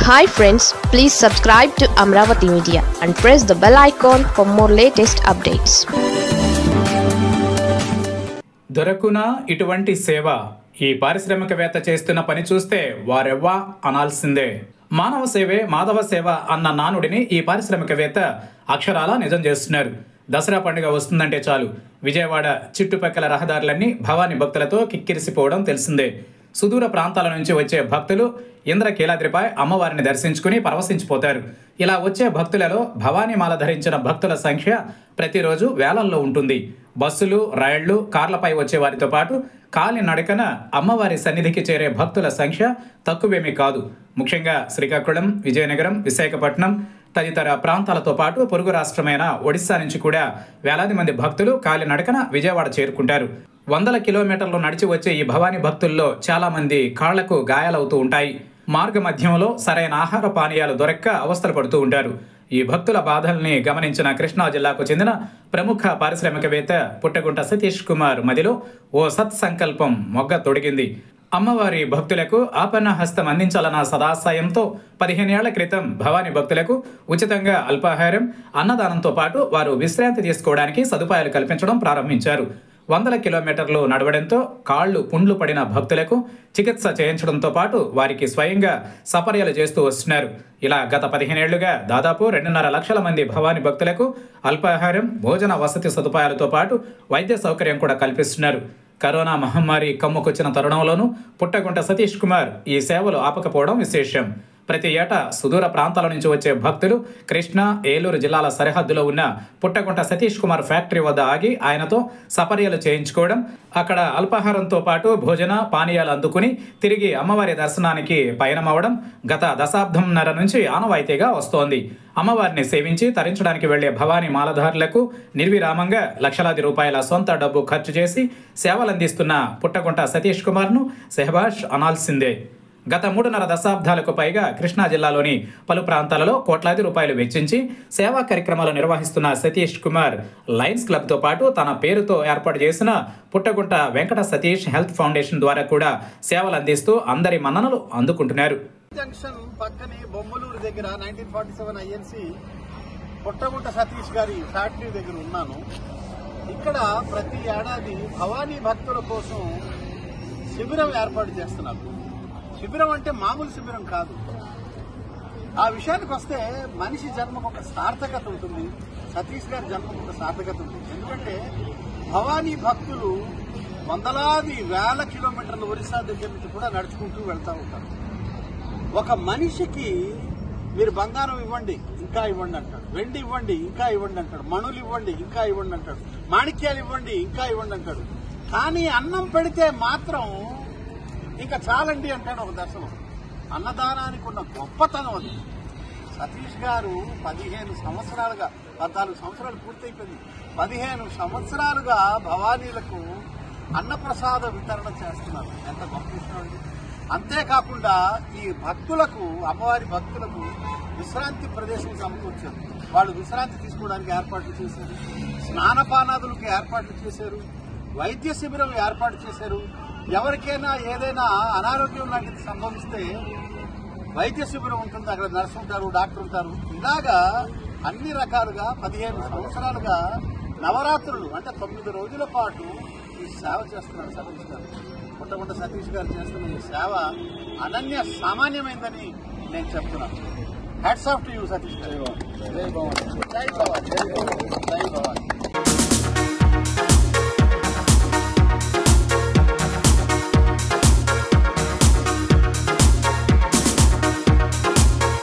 Hi friends please subscribe to Amaravati media and press the bell icon for more latest updates దొరకునా ఇటువంటి సేవ ఈ పారిశ్రామికవేత్త చేస్తున్న పని చూస్తే వారెవ్వా అనాల్సిందే మానవ సేవే మాధవ సేవ అన్న నానుడిని ఈ పారిశ్రామికవేత్త అక్షరాల నిజం చేస్తున్నారు దసరా పండుగ వస్తుందంటే చాలు విజయవాడ చుట్టుపక్కల రహదారులన్నీ భవానీ భక్తులతో కిక్కిరిసిపోవడం తెలిసిందే సుదూర ప్రాంతాల నుంచి వచ్చే భక్తులు ఇంద్రకీలాద్రిపై అమ్మవారిని దర్శించుకుని పరవశించిపోతారు ఇలా వచ్చే భక్తులలో భవానీ మాల ధరించిన భక్తుల సంఖ్య ప్రతిరోజు వేలల్లో ఉంటుంది బస్సులు రైళ్లు కార్లపై వచ్చే వారితో పాటు కాలి నడకన అమ్మవారి సన్నిధికి చేరే భక్తుల సంఖ్య తక్కువేమీ కాదు ముఖ్యంగా శ్రీకాకుళం విజయనగరం విశాఖపట్నం తదితర ప్రాంతాలతో పాటు పొరుగు రాష్ట్రమైన ఒడిశా నుంచి కూడా వేలాది మంది భక్తులు కాలి నడకన విజయవాడ చేరుకుంటారు వందల కిలోమీటర్లు నడిచి వచ్చే ఈ భవానీ భక్తుల్లో చాలా మంది కాళ్లకు గాయాలవుతూ ఉంటాయి మార్గ మధ్యంలో సరైన ఆహార పానీయాలు దొరక్క అవస్థలు పడుతూ ఉంటారు ఈ భక్తుల బాధల్ని గమనించిన కృష్ణా జిల్లాకు చెందిన ప్రముఖ పారిశ్రామికవేత్త పుట్టగుంట సతీష్ కుమార్ మదిలో ఓ సత్సంకల్పం మొగ్గ తొడిగింది అమ్మవారి భక్తులకు ఆపన్న హస్తం అందించాలన్న సదాశయంతో పదిహేనేళ్ల క్రితం భవానీ భక్తులకు ఉచితంగా అల్పాహారం అన్నదానంతో పాటు వారు విశ్రాంతి తీసుకోవడానికి సదుపాయాలు కల్పించడం ప్రారంభించారు వందల కిలోమీటర్లు నడవడంతో కాళ్లు పుండ్లు పడిన భక్తులకు చికిత్స చేయించడంతో పాటు వారికి స్వయంగా సపర్యలు చేస్తూ వస్తున్నారు ఇలా గత పదిహేనేళ్లుగా దాదాపు రెండున్నర లక్షల మంది భవానీ భక్తులకు అల్పాహారం భోజన వసతి సదుపాయాలతో పాటు వైద్య సౌకర్యం కూడా కల్పిస్తున్నారు కరోనా మహమ్మారి కమ్ముకొచ్చిన తరుణంలోనూ పుట్టగుంట సతీష్ కుమార్ ఈ సేవలు ఆపకపోవడం విశేషం ప్రతి ఏటా సుదూర ప్రాంతాల నుంచి వచ్చే భక్తులు కృష్ణా ఏలూరు జిల్లాల సరిహద్దులో ఉన్న పుట్టగుంట సతీష్ కుమార్ ఫ్యాక్టరీ వద్ద ఆగి ఆయనతో సపర్యలు చేయించుకోవడం అక్కడ అల్పాహారంతో పాటు భోజన పానీయాలు అందుకుని తిరిగి అమ్మవారి దర్శనానికి పయనమవడం గత దశాబ్దంన్నర నుంచి ఆనవాయితీగా వస్తోంది అమ్మవారిని సేవించి తరించడానికి వెళ్లే భవానీ మాలధారులకు నిర్విరామంగా లక్షలాది రూపాయల సొంత డబ్బు ఖర్చు చేసి సేవలందిస్తున్న పుట్టగుంట సతీష్ కుమార్ను సెహబాష్ అనాల్సిందే గత మూడున్నర దశాబ్దాలకు పైగా కృష్ణా జిల్లాలోని పలు ప్రాంతాలలో కోట్లాది రూపాయలు వెచ్చించి సేవా కార్యక్రమాలు నిర్వహిస్తున్న సతీష్ కుమార్ లయన్స్ క్లబ్తో పాటు తన పేరుతో ఏర్పాటు చేసిన పుట్టగుంట వెంకట సతీష్ హెల్త్ ఫౌండేషన్ ద్వారా కూడా సేవలు అందిస్తూ అందరి మన్ననలు అందుకుంటున్నారు జంక్షన్ పక్కనే బొమ్మలూరు దగ్గర nineteen forty seven INC Puttagunta Satish గారి ఫ్యాక్టరీ దగ్గర ఉన్నాను ఇక్కడ ప్రతి ఏడాది భవానీ భక్తుల కోసం శిబిరం ఏర్పాటు చేస్తున్నారు శిబిరం అంటే మామూలు శిబిరం కాదు ఆ విషయానికి వస్తే మనిషి జన్మకు ఒక సార్థకత ఉంటుంది సతీష్ గారి జన్మకు ఒక సార్థకత ఉంటుంది ఎందుకంటే భవానీ భక్తులు వందలాది వేల కిలోమీటర్ల ఒరిస్సా దగ్గర నుంచి కూడా నడుచుకుంటూ వెళ్తూ ఉంటారు ఒక మనిషికి మీరు బంగారం ఇవ్వండి ఇంకా ఇవ్వండి అంటాడు వెండి ఇవ్వండి ఇంకా ఇవ్వండి అంటాడు మణులు ఇవ్వండి ఇంకా ఇవ్వండి అంటాడు మాణిక్యాలు ఇవ్వండి ఇంకా ఇవ్వండి అంటాడు కానీ అన్నం పెడితే మాత్రం ఇంకా చాలండి అంటాడు ఒక దర్శనం అన్నదానానికి ఉన్న గొప్పతనం అది సతీష్ గారు పదిహేను సంవత్సరాలుగా పద్నాలుగు సంవత్సరాలు పూర్తయిపోయింది పదిహేను సంవత్సరాలుగా భవానీలకు అన్నప్రసాద వితరణ చేస్తున్నారు ఎంత గొప్ప విషయం అండి అంతేకాకుండా ఈ భక్తులకు అమ్మవారి భక్తులకు విశ్రాంతి ప్రదేశం సమకూర్చారు వాళ్ళు విశ్రాంతి తీసుకోవడానికి ఏర్పాట్లు చేశారు స్నానపానాదులకు ఏర్పాట్లు చేశారు వైద్య శిబిరం ఏర్పాటు చేశారు ఎవరికైనా ఏదైనా అనారోగ్యం లాంటిది సంభవిస్తే వైద్య శిబిరం ఉంటుంది అక్కడ నర్సు ఉంటారు డాక్టర్ ఉంటారు ఇలాగా అన్ని రకాలుగా పదిహేను సంవత్సరాలుగా నవరాత్రులు అంటే తొమ్మిది రోజుల పాటు ఈ సేవ చేస్తున్నారు సతీష్ గారు పుట్టగుంట సతీష్ గారు చేస్తున్న ఈ సేవ అనన్య సామాన్యమైందని నేను చెప్తున్నాను hats off to you Satish గారు జై భవాని. జై భవాని. జై భవాని. జై